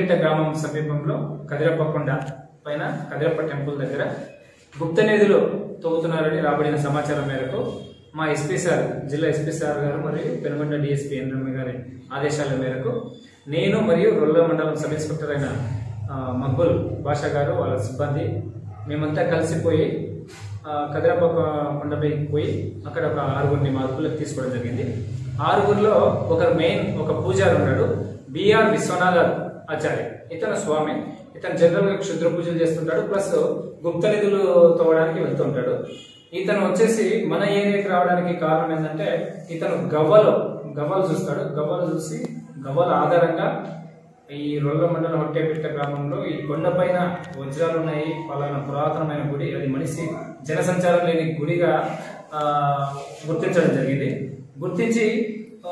కొండపిట్ట గ్రామం సమీపంలో కదిరప్ప కొండ పైన కదిరప్ప టెంపుల్ దగ్గర గుప్త నిధులు తవ్వుతున్నారని రాబడిన సమాచారం మేరకు మా ఎస్పీ సార్ జిల్లా ఎస్పీ సార్ గారు మరియు పెనుగొండ డిఎస్పీ ఎన్రమ్మ గారి ఆదేశాల మేరకు నేను మరియు రొల్ల మండలం సబ్ ఇన్స్పెక్టర్ అయిన ఆ, మక్బుల్ బాషా గారు వాళ్ళ సిబ్బంది మేమంతా కలిసిపోయి ఆ, కదిరప్ప కొ- కొండపైకి పోయి అక్కడ ఒక ఆరుగురిని మా అదుపులోకి తీసుకోవడం జరిగింది ఆరుగురిలో ఒకరు మెయిన్ ఒక పూజారి ఉన్నాడు బిఆర్ విశ్వనాథ ఆచార్య ఇతను స్వామి ఇతను జనరల్ గా క్షుద్ర పూజలు చేస్తుంటాడు ప్లస్ గుప్త నిధులు తవ్వడానికి వెళ్తుంటాడు ఇతను వచ్చేసి మన ఏరియాకి రావడానికి కారణం ఏంటంటే ఇతను గవ్వలు గవ్వలు చూస్తాడు గవ్వలు చూసి గవ్వల ఆధారంగా ఈ రొల్ల మండలం హొట్టేపిట్ట గ్రామంలో ఈ కొండపైన వజ్రాలు ఉన్నాయి పలానా పురాతనమైన గుడి అది మనిషి జనసంచారం లేని గుడిగా ఆ, గుర్తించడం జరిగింది గుర్తించి ఆ,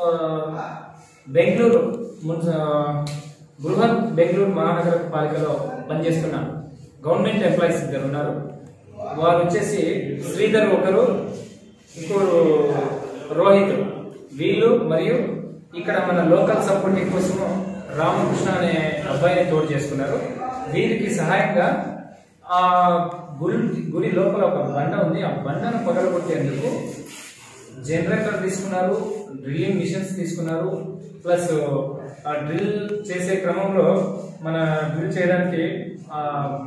బెంగళూరు మున్స- ఆ, బృహన్ బెంగళూరు మహానగర పాలికలో పనిచేస్తున్న గవర్నమెంట్ ఎంప్లాయీస్ ఇద్దరు ఉన్నారు వారు వచ్చేసి శ్రీధర్ ఒకరు ఇంకోరు రోహిత్ వీళ్ళు మరియు ఇక్కడ మన లోకల్ సపోర్టింగ్ కోసము రామకృష్ణ అనే అబ్బాయిని తోడు చేసుకున్నారు వీరికి సహాయంగా ఆ గుడి గుడి లోపల ఒక బండ ఉంది ఆ బండను పగలగొట్టేందుకు జనరేటర్ తీసుకున్నారు డ్రిల్లింగ్ మిషన్స్ తీసుకున్నారు ప్లస్ ఆ డ్రిల్ చేసే క్రమంలో మన డ్రిల్ చేయడానికి ఆ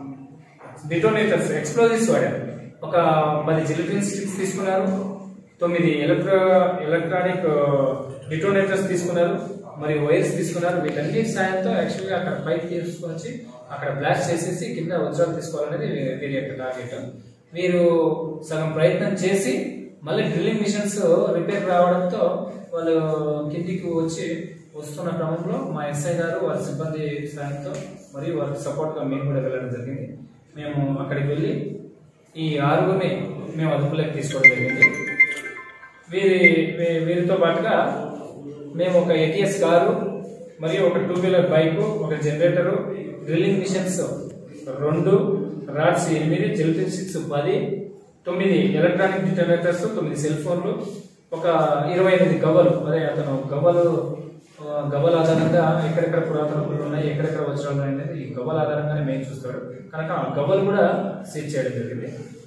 డిటోనేటర్స్ ఎక్స్ప్లోజివ్స్ వాడారు ఒక పది జిలిటిన్ స్టిక్స్ తీసుకున్నారు తొమ్మిది ఎలక్ట్రో ఎలక్ట్రానిక్ డిటోనేటర్స్ తీసుకున్నారు మరియు వైర్స్ తీసుకున్నారు వీటన్నిటి సాయంతో యాక్చువల్గా అక్కడ పైప్ తీసుకొని వచ్చి అక్కడ బ్లాస్ట్ చేసేసి కింద వజ్రాలు తీసుకోవాలనేది వీ- వీరి యొక్క టార్గెట్ వీరు సగం ప్రయత్నం చేసి మళ్ళీ డ్రిల్లింగ్ మిషన్స్ రిపేర్ రావడంతో వాళ్ళు కిందికి వచ్చి వస్తున్న క్రమంలో మా ఎస్ఐ గారు వారి సిబ్బంది సాయంతో మరియు వారికి సపోర్ట్గా మేము కూడా వెళ్ళడం జరిగింది మేము అక్కడికి వెళ్ళి ఈ ఆరుగురిని మేము అదుపులోకి తీసుకోవడం జరిగింది వీరి వీ- వీరితో పాటుగా మేము ఒక ఏటీఎస్ కారు మరియు ఒక టూ వీలర్ బైక్ ఒక జనరేటరు డ్రిల్లింగ్ మిషన్స్ రెండు రాడ్స్ ఎనిమిది జెలిటిన్ సిక్స్ పది తొమ్మిది ఎలక్ట్రానిక్ డిటర్నేటర్స్ తొమ్మిది సెల్ ఫోన్లు ఒక ఇరవై ఎనిమిది గవ్వలు అదే అతను గవ్వలు ఆ, గవ్వల ఆధారంగా ఎక్కడెక్కడ పురాతన గుళ్ళు ఉన్నాయి ఎక్కడెక్కడ వజ్రాలు ఉన్నాయి అనేది ఈ గవ్వల ఆధారంగానే మేము చూస్తాడు కనుక ఆ గవ్వలు కూడా సీజ్ చేయడం జరిగింది